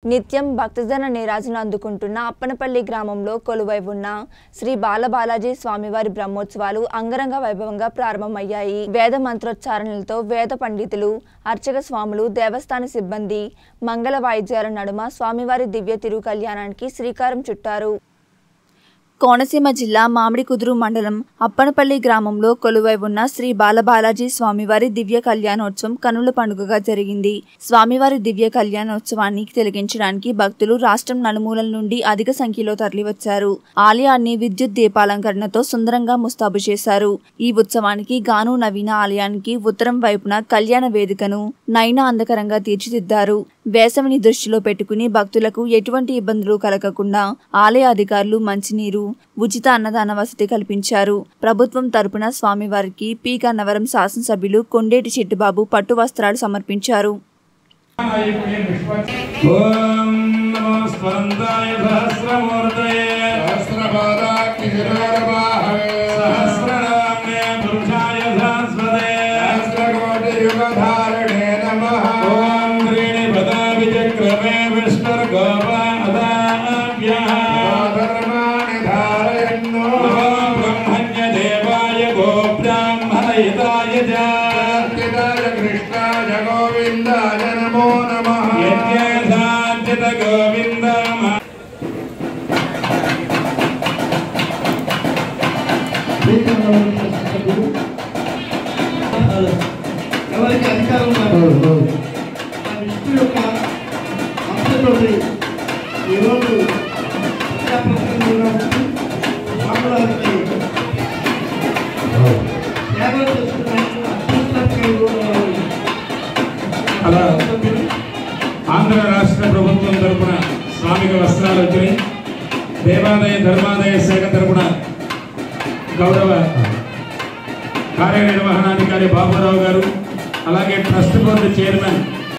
నిత్యం భక్తజన నీరాజును అందుకుంటున్న అప్పనపల్లి గ్రామంలో కొలువై ఉన్న శ్రీ బాలబాలాజీ స్వామివారి బ్రహ్మోత్సవాలు అంగరంగ వైభవంగా ప్రారంభమయ్యాయి వేద మంత్రోచ్చారణలతో వేద పండితులు అర్చక స్వాములు దేవస్థాన సిబ్బంది మంగళ వాయిద్యాల నడుమ స్వామివారి దివ్య తిరు కళ్యాణానికి శ్రీకారం చుట్టారు కోనసీమ జిల్లా మామిడికుదురు మండలం అప్పనపల్లి గ్రామంలో కొలువై ఉన్న శ్రీ బాలబాలాజీ స్వామివారి దివ్య కళ్యాణోత్సవం కనుల పండుగగా జరిగింది స్వామివారి దివ్య కళ్యాణోత్సవాన్ని తిలకించడానికి భక్తులు రాష్ట్రం నలుమూలల నుండి అధిక సంఖ్యలో తరలివచ్చారు ఆలయాన్ని విద్యుత్ దీపాలంకరణతో సుందరంగా ముస్తాబు చేశారు ఈ ఉత్సవానికి గాను నవీన ఆలయానికి ఉత్తరం వైపున కళ్యాణ వేదికను నయన అందకరంగా తీర్చిదిద్దారు వేసవిని దృష్టిలో పెట్టుకుని భక్తులకు ఎటువంటి ఇబ్బందులు కలగకుండా ఆలయ అధికారులు మంచినీరు ఉచిత అన్నదాన వసతి కల్పించారు ప్రభుత్వం తరపున స్వామివారికి పి కన్నవరం శాసనసభ్యులు కొండేటి చిట్టుబాబు పట్టు వస్త్రాలు సమర్పించారు ఓం నమో స్కందాయ సహస్రమూర్తయే सहस्रपादाग्निशिरोरवाहवे సహస్రనామ్నే పురుషాయ సహస్వతే सहस्रकोटियुगधारिणे नमः ఓం త్రీణి పదాభి చక్రమే విష్ణుర్గోపాదాభ్యః धर्माणि धारयन्नो నమో బ్రహ్మణ్య దేవాయ గో బ్రాహ్మణహితాయ చ शान्तिदाय कृष्णाय गोविन्दाय नमो नमः యజ్ఞసాధ్యత గోవిందమ ఎవరికి అధికారం ఉన్నారు ఆ విష్ణు యొక్క అంశతోటి ఈరోజు ప్రజాప్రతినిధులుగా ఉంటూ స్వామివారికి సేవలు చేస్తున్నట్టు అత్యున్నతంగా ఈరోజు అలా ఆంధ్ర రాష్ట్ర ప్రభుత్వం తరపున స్వామిక వస్త్రాలు వచ్చినాయి దేవాదాయ ధర్మాదాయ శాఖ తరపున గౌరవ కార్యనిర్వహణాధికారి బాబురావు గారు అలాగే ట్రస్ట్ బోర్డు చైర్మన్